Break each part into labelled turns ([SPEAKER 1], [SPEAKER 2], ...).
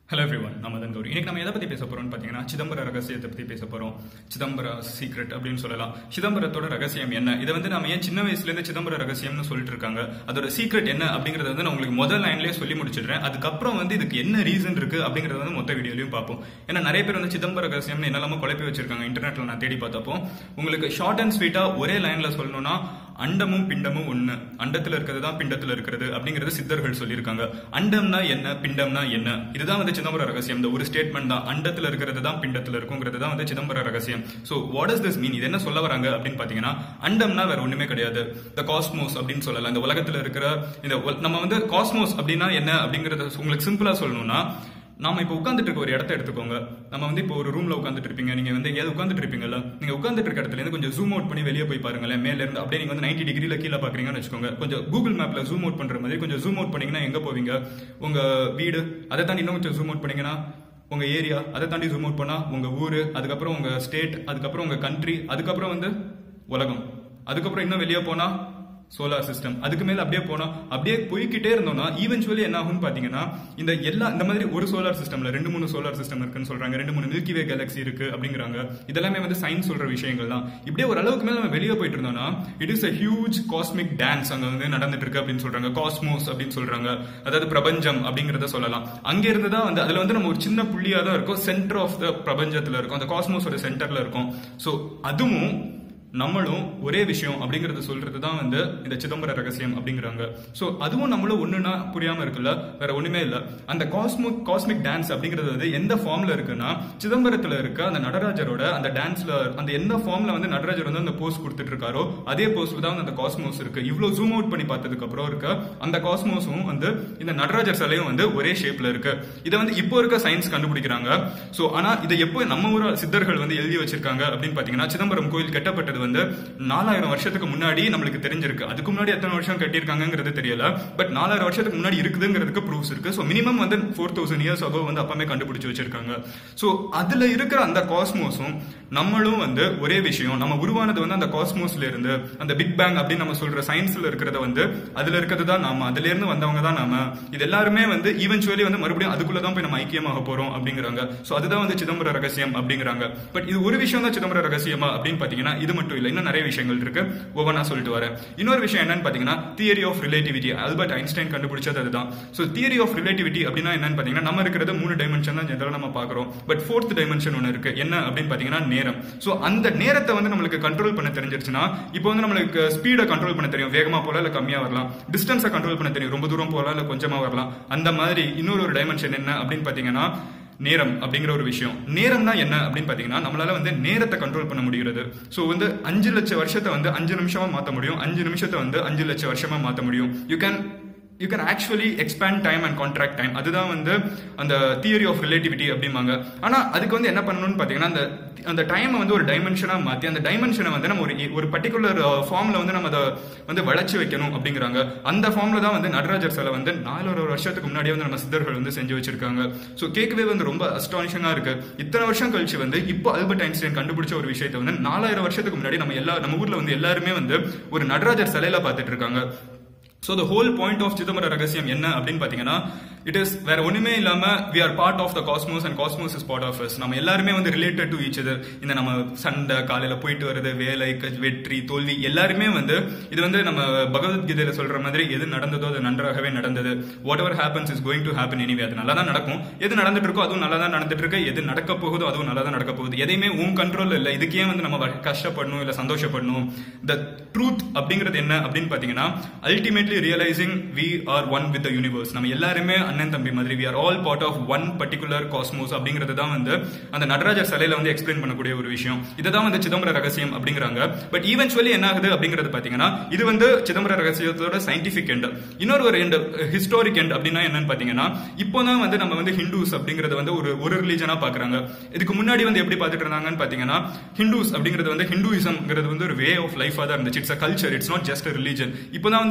[SPEAKER 1] Hello every one நம்ம தான் கௌரி இன்னைக்கு நம்ம எதை பத்தி பேச போறோம்னு பாத்தீங்கன்னா சிதம்பர ரகசியத்தை பத்தி பேச போறோம் சிதம்பர சீக்ரெட் அப்படின்னு சொல்லலாம் சிதம்பரத்தோட ரகசியம் என்ன இதை வந்து நம்ம ஏன் சின்ன வயசுல இருந்து சிதம்பர ரகசியம்னு சொல்லிட்டு இருக்காங்க அதோட சீக்ரெட் என்ன அப்படிங்கறத வந்து நான் உங்களுக்கு முதல் லைன்லயே சொல்லி முடிச்சிடுறேன் அதுக்கப்புறம் வந்து இதுக்கு என்ன ரீசன் இருக்கு அப்படிங்கறத வந்து மொத்த வீடியோலயும் பார்ப்போம் ஏன்னா நிறைய பேர் வந்து சிதம்பர ரகசியம்னு என்னெல்லாமோ குழப்பி வச்சிருக்காங்க இன்டர்நெட்ல நான் தேடி பார்த்தப்போ உங்களுக்கு ஷார்ட் அண்ட் ஸ்வீட்டா ஒரே லைன்ல சொல்லணும்னா அண்டமும் பிண்டமும் ஒண்ணு அண்டத்துல இருக்கிறது தான் பிண்டத்துல இருக்கிறது அப்படிங்கறது சித்தர்கள் சொல்லியிருக்காங்க அண்டம்னா என்ன பிண்டம்னா என்ன இதுதான் வந்து சிதம்பர ரகசியம் இந்த ஒரு ஸ்டேட்மெண்ட் தான் அண்டத்துல இருக்கிறது தான் பிண்டத்துல இருக்குங்கிறது தான் வந்து சிதம்பர ரகசியம் so what is this mean இது என்ன சொல்ல வராங்க அப்படின்னு பாத்தீங்கன்னா அண்டம்னா வேற ஒண்ணுமே கிடையாது த காஸ்மோஸ் அப்படின்னு சொல்லலாம் இந்த உலகத்துல இருக்கிற இந்த உல- நம்ம வந்து காஸ்மோஸ் அப்படின்னா என்ன அப்படிங்கறத உங்களுக்கு சிம்பிளா சொல்லணும்னா நாம இப்போ உட்காந்துட்டு இருக்க ஒரு இடத்த எடுத்துக்கோங்க நம்ம வந்து இப்போ ஒரு ரூம்ல உட்காந்துட்டு இருப்பீங்க நீங்க வந்து எங்கேயாவது உட்காந்துட்டு இருப்பீங்கல்ல நீங்க உட்காந்துட்டு இருக்க இடத்துல இருந்து கொஞ்சம் ஜூம் அவுட் பண்ணி வெளியே போய் பாருங்களேன் மேல இருந்து அப்படியே நீங்க வந்து 90 டிகிரில கீழே பாக்குறீங்கன்னு வச்சுக்கோங்க கொஞ்சம் கூகுள் மேப்ல ஜூம் அவுட் பண்ற மாதிரி கொஞ்சம் ஜூம் அவுட் பண்ணீங்கன்னா எங்க போவீங்க உங்க வீடு அதை தாண்டி இன்னும் கொஞ்சம் ஜூம் அவுட் பண்ணீங்கன்னா உங்க ஏரியா அதை தாண்டி ஜூம் அவுட் பண்ணா உங்க ஊரு அதுக்கப்புறம் உங்க ஸ்டேட் அதுக்கப்புறம் உங்க கண்ட்ரி அதுக்கப்புறம் வந்து உலகம் அதுக்கப்புறம் இன்னும் வெளியே போனா சோலார் சிஸ்டம் அதுக்கு மேல அப்படியே போனா அப்படியே போய்க்கிட்டே இருந்தோம்னா ஈவென்ச்சுவலி என்ன ஆகும்னு பாத்தீங்கன்னா இந்த எல்லா இந்த மாதிரி ஒரு சோலார் சிஸ்டம்ல ரெண்டு மூணு சோலார் சிஸ்டம் இருக்குன்னு சொல்றாங்க ரெண்டு மூணு மில்கி வே கேலக்ஸி இருக்கு அப்படிங்கிறாங்க இதெல்லாமே வந்து சயின்ஸ் சொல்ற விஷயங்கள் தான் இப்படியே ஒரு அளவுக்கு மேல நம்ம வெளியே போயிட்டு இருந்தோம்னா it is a huge cosmic dance அங்க வந்து நடந்துட்டு இருக்கு அப்படின்னு சொல்றாங்க காஸ்மோஸ் அப்படின்னு சொல்றாங்க அதாவது பிரபஞ்சம் அப்படிங்கறத சொல்லலாம் அங்க இருந்து தான் வந்து அதுல வந்து நம்ம ஒரு சின்ன புள்ளியா தான் இருக்கும் சென்டர் ஆஃப் த பிரபஞ்சத்துல இருக்கும் அந்த காஸ்மோஸோட சென்டர்ல இருக்கும் சோ அதுவும் நம்மளும் ஒரே விஷயம் அப்படிங்கறத சொல்றது தான் வந்து இந்த சிதம்பர ரகசியம் அப்படிங்கிறாங்க சோ அதுவும் நம்மளும் ஒண்ணுனா புரியாம இருக்குல்ல வேற ஒண்ணுமே இல்ல அந்த காஸ்மோ காஸ்மிக் டான்ஸ் அப்படிங்கிறது வந்து எந்த ஃபார்ம்ல இருக்குன்னா சிதம்பரத்துல இருக்க அந்த நடராஜரோட அந்த டான்ஸ்ல அந்த எந்த ஃபார்ம்ல வந்து நடராஜர் வந்து அந்த போஸ் கொடுத்துட்டு இருக்காரோ அதே போஸ்ல தான் வந்து அந்த காஸ்மோஸ் இருக்கு இவ்வளவு ஜூம் அவுட் பண்ணி பார்த்ததுக்கு அப்புறம் இருக்க அந்த காஸ்மோஸும் வந்து இந்த நடராஜர் சிலையும் வந்து ஒரே ஷேப்ல இருக்கு இதை வந்து இப்போ இருக்க சயின்ஸ் கண்டுபிடிக்கிறாங்க சோ ஆனா இதை எப்போ நம்ம ஊர் சித்தர்கள் வந்து எழுதி வச்சிருக்காங்க அப்படின்னு பாத்தீங்கன்னா சிதம்பரம் கோயில் கட்டப்பட்டது வந்து நாலாயிரம் வருஷத்துக்கு முன்னாடி நம்மளுக்கு தெரிஞ்சிருக்கு அதுக்கு முன்னாடி எத்தனை வருஷம் கட்டியிருக்காங்கிறது தெரியல பட் நாலாயிரம் வருஷத்துக்கு முன்னாடி இருக்குதுங்கிறதுக்கு ப்ரூஃப்ஸ் இருக்கு சோ மினிமம் வந்து ஃபோர் தௌசண்ட் இயர்ஸ் அகோ வந்து அப்பமே கண்டுபிடிச்சு வச்சிருக்காங்க சோ அதுல இருக்கிற அந்த காஸ்மோஸும் நம்மளும் வந்து ஒரே விஷயம் நம்ம உருவானது வந்து அந்த காஸ்மோஸ்ல இருந்து அந்த பிக் பேங் அப்படின்னு நம்ம சொல்ற சயின்ஸ்ல இருக்கிறத வந்து அதுல இருக்கிறது தான் நாம அதுல இருந்து வந்தவங்க தான் நாம இது எல்லாருமே வந்து ஈவென்ச்சுவலி வந்து மறுபடியும் அதுக்குள்ள தான் போய் நம்ம ஐக்கியமாக போறோம் அப்படிங்கிறாங்க சோ அதுதான் வந்து சிதம்பர ரகசியம் அப்படிங்கிறாங்க பட் இது ஒரு விஷயம் தான் சிதம்பர ரகசியமா அப்படின்னு பாத்தீங்கன்னா இது மட்டும் இல்ல இன்னும் நிறைய விஷயங்கள் இருக்கு ஒவ்வொன்றா சொல்லிட்டு வரேன் இன்னொரு விஷயம் என்னன்னு பாத்தீங்கன்னா theory of relativity Albert Einstein கண்டுபிடிச்சது அதுதான் சோ தியரி ஆஃப் ரிலேட்டிவிட்டி அப்படின்னா என்னன்னு பாத்தீங்கன்னா நம்ம இருக்கிறது மூணு டைமென்ஷன் தான் ஜெனரலா நம்ம பாக்குறோம் பட் ஃபோர்த் டைமென்ஷன் ஒன்னு இருக்கு என்ன அப்படின்னு பாத்தீங்கன்னா நேரம் சோ அந்த நேரத்தை வந்து நம்மளுக்கு கண்ட்ரோல் பண்ண தெரிஞ்சிருச்சுன்னா இப்போ வந்து நம்மளுக்கு ஸ்பீடை கண்ட்ரோல் பண்ண தெரியும் வேகமா போல இல்ல கம்மியா வரலாம் டிஸ்டன்ஸை கண்ட்ரோல் பண்ண தெரியும் ரொம்ப தூரம் போகலாம் இல்ல கொஞ்சமா வரலாம் அந்த மாதிரி இன்னொரு ஒரு டைமென்ஷன் என்ன அப்படின்னு பாத்தீங்கன்னா நேரம் அப்படிங்கிற ஒரு விஷயம் நேரம்னா என்ன அப்படின்னு பாத்தீங்கன்னா நம்மளால வந்து நேரத்தை கண்ட்ரோல் பண்ண முடிகிறது சோ வந்து அஞ்சு லட்சம் வருஷத்தை வந்து அஞ்சு நிமிஷமா மாத்த முடியும் அஞ்சு நிமிஷத்தை வந்து அஞ்சு லட்சம் வருஷமா மாத்த முடியும் you can you can actually expand time and contract time அதுதான் வந்து அந்த தியரி ஆஃப் ரிலேட்டிவிட்டி அப்படிம்பாங்க ஆனா அதுக்கு வந்து என்ன பண்ணணும்னு பாத்தீங்கன்னா அந்த அந்த டைமை வந்து ஒரு டைமென்ஷனா மாத்தி அந்த டைமென்ஷனை வந்து நம்ம ஒரு ஒரு பர்டிகுலர் ஃபார்ம்ல வந்து நம்ம அதை வந்து வளைச்சு வைக்கணும் அப்படிங்கிறாங்க அந்த ஃபார்ம்ல தான் வந்து நடராஜர் சிலை வந்து நாலு வருஷத்துக்கு முன்னாடியே வந்து நம்ம சித்தர்கள் வந்து செஞ்சு வச்சிருக்காங்க ஸோ கேட்கவே வந்து ரொம்ப அஸ்டானிஷிங்கா இருக்கு இத்தனை வருஷம் கழிச்சு வந்து இப்போ ஆல்பர்ட் ஐன்ஸ்டைன் கண்டுபிடிச்ச ஒரு விஷயத்தை வந்து நாலாயிரம் வருஷத்துக்கு முன்னாடி நம்ம எல்லா நம்ம ஊர்ல வந்து எல்லாருமே வந்து ஒரு நடராஜர் சிலையில பார்த்துட்டு இருக்காங்க so the whole point of சிதம்பர ரகசியம் என்ன அப்படின்னு பாத்தீங்கன்னா இட் இஸ் வேற ஒண்ணுமே இல்லாம we are part of the cosmos and cosmos is part of நம்ம எல்லாருமே வந்து ரிலேட்டட் டு ஈச் அதர் இந்த நம்ம சண்டை காலையில போயிட்டு வருது வேலை க- வெற்றி தோல்வி எல்லாருமே வந்து இது வந்து நம்ம பகவத்கீதையில சொல்ற மாதிரி எது நடந்ததோ அது நன்றாகவே நடந்தது whatever happens is going to happen anyway அது நல்லா தான் நடக்கும் எது நடந்துட்டு இருக்கோ அதுவும் நல்லா தான் நடந்துட்டு இருக்கு எது நடக்க போகுதோ அதுவும் நல்லா தான் நடக்க போகுது எதையுமே உன் கண்ட்ரோல் இல்ல இதுக்கே வந்து நம்ம வ- கஷ்டப்படணும் இல்ல சந்தோஷப்படணும் த ட்ரூத் அப்படிங்கிறது என்ன அப்படின்னு பாத்தீங்கன்னா ultimately realising we are one with the universe நம்ம எல்லாருமே அண்ணன் தம்பி மாதிரி we are all part of one particular cosmos அப்படிங்கிறது தான் வந்து அந்த நடராஜர் சிலையில வந்து எக்ஸ்பிளைன் பண்ணக்கூடிய ஒரு விஷயம் இதுதான் வந்து சிதம்பர ரகசியம் அப்படிங்கிறாங்க பட் ஈவென்ச்சுவலி என்ன ஆகுது அப்படிங்கிறது பாத்தீங்கன்னா இது வந்து சிதம்பர ரகசியத்தோட சயின்டிபிக் எண்ட் இன்னொரு ஒரு எண்ட் ஹிஸ்டாரிக் எண்ட் அப்படின்னா என்னன்னு பாத்தீங்கன்னா இப்போ தான் வந்து நம்ம வந்து ஹிந்துஸ் அப்படிங்கறத வந்து ஒரு ஒரு ரிலீஜனா பாக்குறாங்க இதுக்கு முன்னாடி வந்து எப்படி பார்த்துட்டு இருந்தாங்கன்னு பாத்தீங்கன்னா ஹிந்துஸ் அப்படிங்கிறது வந்து ஹிந்துயிசம்ங்கிறது வந்து ஒரு வே ஆஃப் லைஃபா தான் இருந்துச்சு it's a culture it's not just religion இப்போதான் வந்து நாளுக்கு நாள்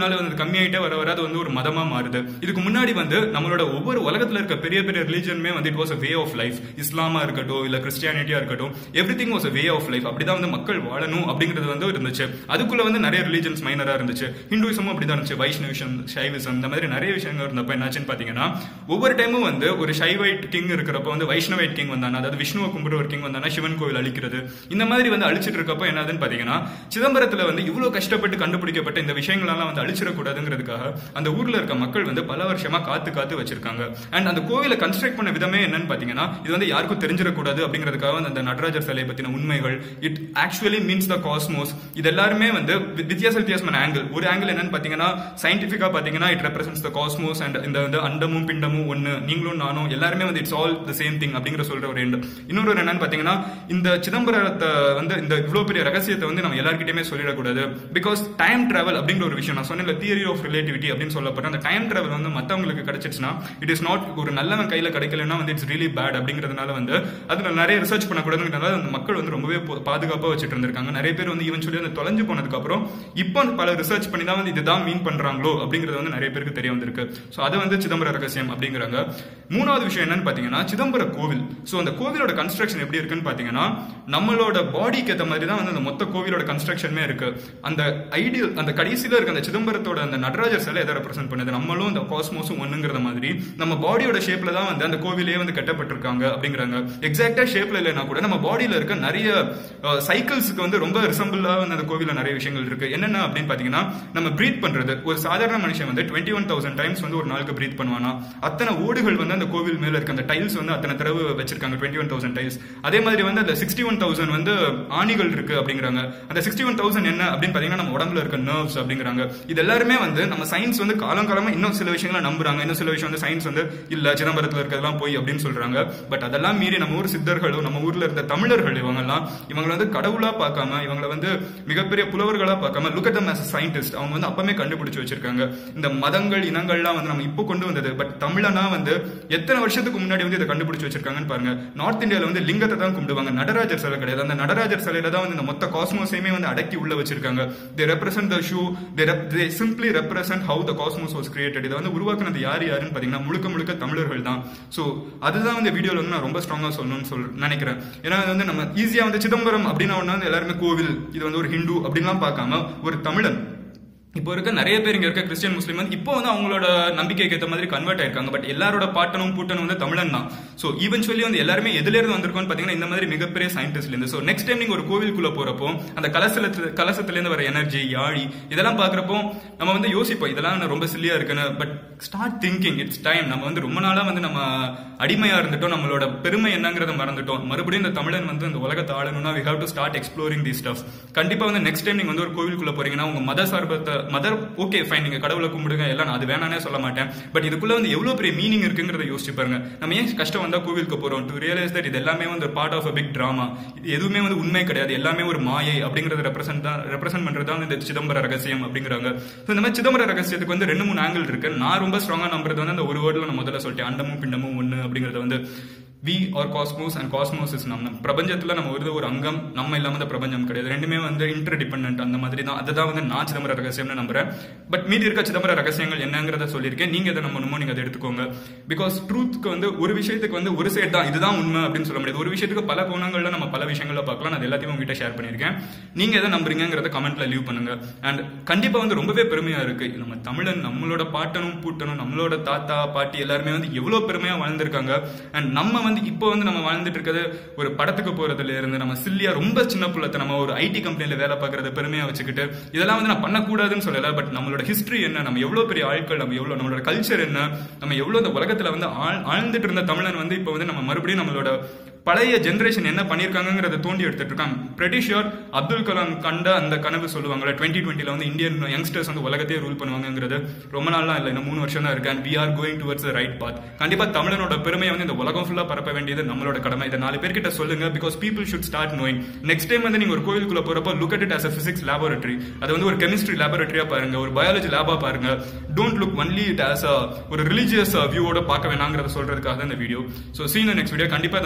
[SPEAKER 1] நாள் வந்து அது கம்மியாயிட்டே வர வர அது வந்து ஒரு மதமா மாறுது இதுக்கு முன்னாடி வந்து நம்மளோட ஒவ்வொரு உலகத்துல இருக்க பெரிய பெரிய ரிலீஜனுமே வந்து it was way of life இஸ்லாமா இருக்கட்டும் இல்ல கிறிஸ்டியானிட்டியா இருக்கட்டும் everything was way of life அப்படிதான் வந்து மக்கள் வாழணும் அப்படிங்கிறது வந்து இருந்துச்சு அதுக்குள்ள வந்து நிறைய ரிலீஜன்ஸ் மைனரா இருந்துச்சு ஹிந்துவிசமும் அப்படிதான் இருந்துச்சு வைஷ்ணவிசம் சைவிசம் இந்த மாதிரி நிறைய விஷயங்கள் இருந்தப்ப என்னாச்சுன்னு பாத்தீங்கன்னா ஒவ்வொரு டைமும் வந்து ஒரு ஷைவைட் கிங் இருக்கிறப்ப வந்து வைஷ்ணவைட் கிங் வந்தாங்க அதாவது விஷ்ணுவை கும்பிடுற ஒரு கிங் வந்தானா சிவன் கோவில் அழிக்கிறது இந்த மாதிரி வந்து அழிச்சிட்டு இருக்கப்ப என்னதுன்னு பாத்தீங்கன்னா சிதம்பரத்துல வந்து இவ்வளவு கஷ்டப்பட்டு கண்டுபிடிக்கப்பட்ட இந்த விஷயங்களெல்லாம் வந்து அழிச்சிடக்கூடாதுங்கிறதுக்காக அந்த ஊர்ல இருக்க மக்கள் வந்து பல வருஷமா காத்து காத்து வச்சிருக்காங்க அண்ட் அந்த கோவிலை கன்ஸ்ட்ரக்ட் பண்ண விதமே என்னன்னு பாத்தீங்கன்னா இது வந்து யாருக்கும் தெரிஞ்சிடக்கூடாது அப்படிங்கிறதுக்காக வந்து அந்த நடராஜர் சிலையை பத்தின உண்மைகள் it actually means the cosmos இது எல்லாருமே வந்து வி- வித்தியாச வித்தியாசமான ஆங்கிள் ஒரு ஆங்கிள் என்னன்னு பாத்தீங்கன்னா சயின்டிபிக்கா பாத்தீங்கன்னா it represents the cosmos and இந்த வந்து அண்டமும் பிண்டமும் ஒன்னு நீங்களும் நானும் எல்லாருமே வந்து it's all the same thing அப்படிங்கிற சொல்ற ஒரு end. இன்னொரு ஒரு என்னன்னு பாத்தீங்கன்னா இந்த சிதம்பரத்தை வந்து இந்த இவ்வளவு பெரிய ரகசியத்தை வந்து நம்ம எல்லார்கிட்டயுமே சொல்லிடக்கூடாது பிகாஸ் டைம் டிராவல் அப்படிங்கிற ஒரு விஷயம் நான் சொன்ன தியரி ஆஃப் ரிலேட்டிவிட்டி அப்படின்னு சொல்லப்படுற அந்த டைம் டிராவல் வந்து மத்தவங்களுக்கு கிடைச்சிச்சுன்னா இட் இஸ் நாட் ஒரு நல்லவன் கையில கிடைக்கலன்னா வந்து இட்ஸ் ரியலி பேட் அப்படிங்கிறதுனால வந்து அதுல நிறைய ரிசர்ச் பண்ணக்கூடாதுங்கிறதுனால அந்த மக்கள் வந்து ரொம்பவே போ- பாதுகாப்பா வச்சுட்டு இருந்திருக்காங்க நிறைய பேர் வந்து ஈவன் சொல்லி அந்த தொலைஞ்சு போனதுக்கு அப்புறம் இப்போ பல ரிசர்ச் பண்ணி தான் வந்து இதுதான் மீன் பண்றாங்களோ அப்படிங்கிறது வந்து நிறைய பேருக்கு தெரிய வந்திருக்கு ஸோ அது வந்து சிதம்பர ரகசியம் அப்படிங்கிறாங்க மூணாவது விஷயம் என்னன்னு பாத்தீங்கன்னா சிதம்பர கோவில் ஸோ அந்த கோவிலோட கன்ஸ்ட்ரக்ஷன் எப்படி இருக்குன்னு பாத்தீங்கன்னா நம்மளோட பாடிக்கு ஏற்ற மாதிரி தான் வந்து அந்த மொத்த கோவிலோட கன்ஸ்ட்ரக்ஷனுமே இருக்கு அந்த ஐடியல் அந்த கடைசியில இருக்க அந்த சிதம்பரத்தோட அந்த நடராஜர் சிலை எதை ரெப்ரசென்ட் பண்ணுது நம்மளும் அந்த காஸ்மோஸும் ஒண்ணுங்கிறத மாதிரி நம்ம பாடியோட ஷேப்ல தான் வந்து அந்த கோவிலே வந்து கட்டப்பட்டிருக்காங்க அப்படிங்கிறாங்க எக்ஸாக்டா ஷேப்ல இல்லைன்னா கூட நம்ம பாடியில இருக்க நிறைய சைக்கிள்ஸ்க்கு வந்து ரொம்ப ரிசம்பிளா வந்து அந்த கோவில்ல நிறைய விஷயங்கள் இருக்கு என்னென்ன அப்படின்னு பாத்தீங்கன்னா நம்ம பிரீத் பண்றது ஒரு சாதாரண மனுஷன் வந்து டுவெண்ட்டி ஒன் தௌசண்ட் டைம்ஸ் வந்து ஒரு நாளுக்கு பிரீத் பண்ணுவானா அத்தனை ஓடுகள் வந்து அந்த கோவில் மேல இருக்க அந்த டைல்ஸ் வந்து அத்தனை தடவை வச்சிருக்காங்க டுவெண்ட்டி ஒன் தௌசண்ட் டைல்ஸ் அதே மாதிரி வந்து அந்த சிக்ஸ்டி ஒன் தௌசண்ட் வந்து ஆணிகள் இருக்கு அப்படிங்கிறாங்க அந்த சிக்ஸ்டி ஒன் தௌசண்ட் என்ன அப்படின்னு பாத்தீங்கன்னா நம்ம உடம்புல இருக்க நர்வ்ஸ் அப்படிங்கிறாங்க இது எல்லாருமே வந்து நம்ம சயின்ஸ் வந்து காலம் காலமா இன்னும் சில விஷயங்களை நம்புறாங்க இன்னும் சில விஷயம் வந்து சயின்ஸ் வந்து இல்ல சிதம்பரத்துல இருக்கிறதெல்லாம் போய் அப்படின்னு சொல்றாங்க பட் அதெல்லாம் மீறி நம்ம ஊர் சித்தர்களும் நம்ம ஊர்ல இருந்த தமிழர்கள் இவங்க எல்லாம் இவங்களை வந்து கடவுளா பார்க்காம இவங்களை வந்து மிகப்பெரிய புலவர்களா பார்க்காம look at them as a scientist அவங்க வந்து அப்பமே கண்டுபிடிச்சு வச்சிருக்காங்க இந்த மதங்கள் இனங்கள்லாம் வந்து நம்ம இப்போ கொண்டு வந்தது பட் தமிழனா வந்து எத்தனை வருஷத்துக்கு முன்னாடி வந்து இதை கண்டுபிடிச்சு வச்சிருக்காங்கன்னு பாருங்க நார்த் இந்தியால வந்து லிங்கத்தை தான் கும்பிடுவாங்க நடராஜர் சிலை கிடையாது அந்த நடராஜர் சிலையில தான் வந்து இந்த மொத்த காஸ்மோஸையுமே வந்து அடக்கி உள்ள வச்சிருக்காங்க they represent the shoe they they simply represent how the cosmos was created இதை வந்து உருவாக்குனது யார் யாருன்னு பாத்தீங்கன்னா முழுக்க முழுக்க தமிழர்கள் தான் சோ அதுதான் வந்து வீடியோல வந்து நான் ரொம்ப ஸ்ட்ராங்கா சொல்லணும்னு சொல் நினைக்கிறேன் ஏன்னா இது வந்து நம்ம ஈஸியா வந்து சிதம்பரம் அப்படின்னா ஒண்ணு வந்து எல்லாருமே கோவில் இது வந்து ஒரு ஹிந்து அப்படின்லாம் பார்க்காம ஒரு தமிழன் இப்போ இருக்க நிறைய பேர் இங்க இருக்க கிறிஸ்டியன் முஸ்லீம் வந்து இப்போ வந்து அவங்களோட நம்பிக்கைக்கு ஏற்ற மாதிரி கன்வெர்ட் ஆயிருக்காங்க பட் எல்லாரோட பாட்டனும் பூட்டனும் வந்து தமிழன் தான் ஸோ ஈவென்ச்சுவலி வந்து எல்லாருமே எதுல இருந்து வந்திருக்கோம்னு பாத்தீங்கன்னா இந்த மாதிரி மிகப்பெரிய சயின்டிஸ்ட்ல இருந்து ஸோ நெக்ஸ்ட் டைம் நீங்க ஒரு கோவிலுக்குள்ள போறப்போ அந்த கலசலத்துல கலசத்துல இருந்து வர எனர்ஜி யாழி இதெல்லாம் பாக்குறப்போ நம்ம வந்து யோசிப்போம் இதெல்லாம் ரொம்ப சில்லியா இருக்குன்னு but start thinking it's time நம்ம வந்து ரொம்ப நாளா வந்து நம்ம அடிமையா இருந்துட்டோம் நம்மளோட பெருமை என்னங்கிறத மறந்துட்டோம் மறுபடியும் இந்த தமிழன் வந்து இந்த உலகத்தை ஆளணும்னா we have to start exploring the stuff கண்டிப்பா வந்து நெக்ஸ்ட் டைம் நீங்க வந்து ஒரு கோவிலுக்குள்ள போறீங்கன்னா உங்க மத சார்பத்தை மதர் ஓகே ஃபைன் நீங்க கடவுளை கும்பிடுங்க எல்லாம் நான் அது வேணானே சொல்ல மாட்டேன் பட் இதுக்குள்ள வந்து எவ்வளவு பெரிய மீனிங் இருக்குங்கிறத யோசிச்சு பாருங்க நம்ம ஏன் கஷ்டம் வந்தா கோவிலுக்கு போறோம் டு ரியலைஸ் தட் இது எல்லாமே வந்து part of a big drama இது எதுவுமே வந்து உண்மை கிடையாது எல்லாமே ஒரு மாயை அப்படிங்கறத ரெப்ரசென்ட் தான் ரெப்ரசென்ட் பண்றது தான் இந்த சிதம்பர ரகசியம் அப்படிங்கிறாங்க So இந்த மாதிரி சிதம்பர ரகசியத்துக்கு வந்து ரெண்டு மூணு ஆங்கிள் இருக்கு நான் ரொம்ப ஸ்ட்ராங்கா நம்புறது வந்து அந்த ஒரு வேர்ட்ல நான் முதல்ல சொல்லிட்டேன் அண்டமும் பிண்டமும் ஒண்ணு அப்படிங்கறத வந்து we are cosmos and cosmos is நம்ம பிரபஞ்சத்துல நம்ம ஒரு ஒரு அங்கம் நம்ம இல்லாம இந்த பிரபஞ்சம் கிடையாது ரெண்டுமே வந்து இன்டர் டிபெண்ட் அந்த மாதிரி தான் அதுதான் வந்து நான் சிதம்பர ரகசியம்னு நம்புறேன் பட் மீதி இருக்க சிதம்பர ரகசியங்கள் என்னங்கிறத சொல்லியிருக்கேன் நீங்க எதை நம்பணுமோ நீங்க அதை எடுத்துக்கோங்க பிகாஸ் ட்ரூத்க்கு வந்து ஒரு விஷயத்துக்கு வந்து ஒரு சைடு தான் இதுதான் உண்மை அப்படின்னு சொல்ல முடியாது ஒரு விஷயத்துக்கு பல கோணங்கள்ல நம்ம பல விஷயங்கள பார்க்கலாம் நான் அது எல்லாத்தையும் உங்ககிட்ட ஷேர் பண்ணியிருக்கேன் நீங்க எதை நம்புறீங்கிறத கமெண்ட்ல லீவ் பண்ணுங்க அண்ட் கண்டிப்பா வந்து ரொம்பவே பெருமையா இருக்கு நம்ம தமிழன் நம்மளோட பாட்டனும் பூட்டனும் நம்மளோட தாத்தா பாட்டி எல்லாருமே வந்து எவ்வளவு பெருமையா வாழ்ந்திருக்காங்க அண்ட் நம்ம வந்து இப்போ வந்து நம்ம வாழ்ந்துட்டு இருக்கிறது ஒரு படத்துக்கு போறதுல இருந்து நம்ம சில்லியா ரொம்ப சின்ன புள்ளத்தை நம்ம ஒரு ஐடி கம்பெனில வேலை பார்க்கறத பெருமையா வச்சுக்கிட்டு இதெல்லாம் வந்து நான் பண்ணக்கூடாதுன்னு சொல்லல பட் நம்மளோட ஹிஸ்டரி என்ன நம்ம எவ்வளவு பெரிய ஆட்கள் நம்ம எவ்வளவு நம்மளோட கல்ச்சர் என்ன நம்ம எவ்வளவு இந்த உலகத்துல வந்து ஆழ்- ஆழ்ந்துட்டு இருந்த தமிழன் வந்து இப்போ வந்து நம்ம மறுபடியும் நம்மளோட பழைய ஜென்ரேஷன் என்ன பண்ணிருக்காங்கிறத தோண்டி எடுத்துட்டு இருக்காங்க பிரிட்டி ஷியோர் அப்துல் கலாம் கண்ட அந்த கனவு சொல்லுவாங்கல்ல டுவெண்ட்டி டுவெண்ட்டில வந்து இந்தியன் யங்ஸ்டர்ஸ் வந்து உலகத்தையே ரூல் பண்ணுவாங்கிறது ரொம்ப நாள்லாம் இல்லை இன்னும் மூணு வருஷம் தான் இருக்கு and we are going towards the right path கண்டிப்பா தமிழனோட பெருமையை வந்து இந்த உலகம் ஃபுல்லா பரப்ப வேண்டியது நம்மளோட கடமை இதை நாலு பேர்கிட்ட சொல்லுங்க because people should start knowing next time வந்து நீங்க ஒரு கோவிலுக்குள்ள போறப்போ look at it as a physics laboratory அது வந்து ஒரு கெமிஸ்ட்ரி லேபரட்டரியா பாருங்க ஒரு பயாலஜி லேபா பாருங்க don't look only it as a ஒரு ரிலீஜியஸ் வியூவோட பார்க்க வேணாங்கிறத சொல்றதுக்காக தான் இந்த video so seen next video கண்டிப்பா அதை பத்தி நம்ம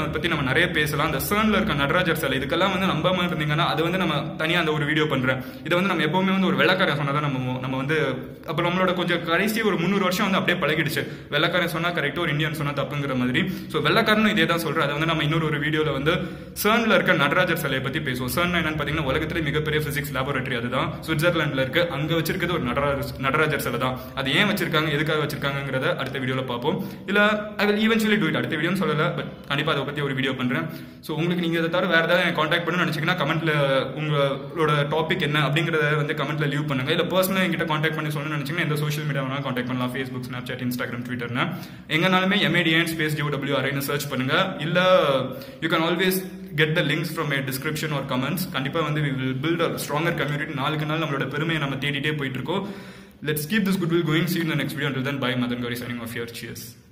[SPEAKER 1] நம்ம நிறைய பேசலாம் அந்த சர்ன்ல இருக்க நடராஜர் சிலை இதுக்கெல்லாம் வந்து நம்பாம இருந்தீங்கன்னா அது வந்து நம்ம தனியா அந்த ஒரு வீடியோ பண்றேன் இதை வந்து நம்ம எப்பவுமே வந்து ஒரு வெள்ளக்காரன் சொன்னதான் நம்ம நம்ம வந்து அப்புறம் நம்மளோட கொஞ்சம் கடைசி ஒரு முந்நூறு வருஷம் வந்து அப்படியே பழகிடுச்சு வெள்ளக்காரன் சொன்னா கரெக்ட் ஒரு இந்தியன் சொன்னா தப்புங்கிற மாதிரி ஸோ வெள்ளக்காரனும் இதே தான் சொல்றேன் அதை வந்து நம்ம இன்னொரு ஒரு வீடியோல வந்து சர்ன்ல இருக்க நடராஜர் சிலையை பத்தி பேசுவோம் சர்ன் என்னன்னு பாத்தீங்கன்னா உலகத்திலே மிகப்பெரிய பிசிக்ஸ் லேபரேட்டரி அதுதான் சுவிட்சர்லாந்துல இருக்கு அங்க வச்சிருக்கிறது ஒரு நடராஜர் நடராஜர் சிலை தான் அது ஏன் வச்சிருக்காங்க எதுக்காக வச்சிருக்காங்கிறத அடுத்த வீடியோல பார்ப்போம் இல்ல I will eventually do it அடுத்த வீடியோ சொல்லல பட் கண்டிப்பா அதை பத்தி ஒரு வீடியோ பண்றேன் ஸோ உங்களுக்கு நீங்க இதை தவிர வேற ஏதாவது காண்டாக்ட் பண்ணணும்னு நினைச்சீங்கன்னா கமெண்ட்ல உங்களோட டாபிக் என்ன அப்படிங்கறத வந்து கமெண்ட்ல லீவ் பண்ணுங்க இல்ல பர்சனலா என்கிட்ட காண்டாக்ட் பண்ணி சொல்லணும்னு நினைச்சீங்கன்னா எந்த சோஷியல் மீடியா வேணாலும் காண்டாக்ட் பண்ணலாம் ஃபேஸ்புக் ஸ்னாப் சாட் இன்ஸ்டாகிராம் ட்விட்டர்னு எங்கனாலுமே எம்ஏடிஎன் ஸ்பேஸ் ஜிஓ டபிள்யூ ஆர்ஐன்னு சர்ச் பண்ணுங்க இல்ல you can always get the links from my description or comments கண்டிப்பா வந்து we will build a stronger community நாளுக்கு நாள் நம்மளோட பெருமையை நம்ம தேடிட்டே போயிட்டு இருக்கோம் let's keep this good will going seen the next video until then bye Madan Gowri signing off யர் சியர்ஸ்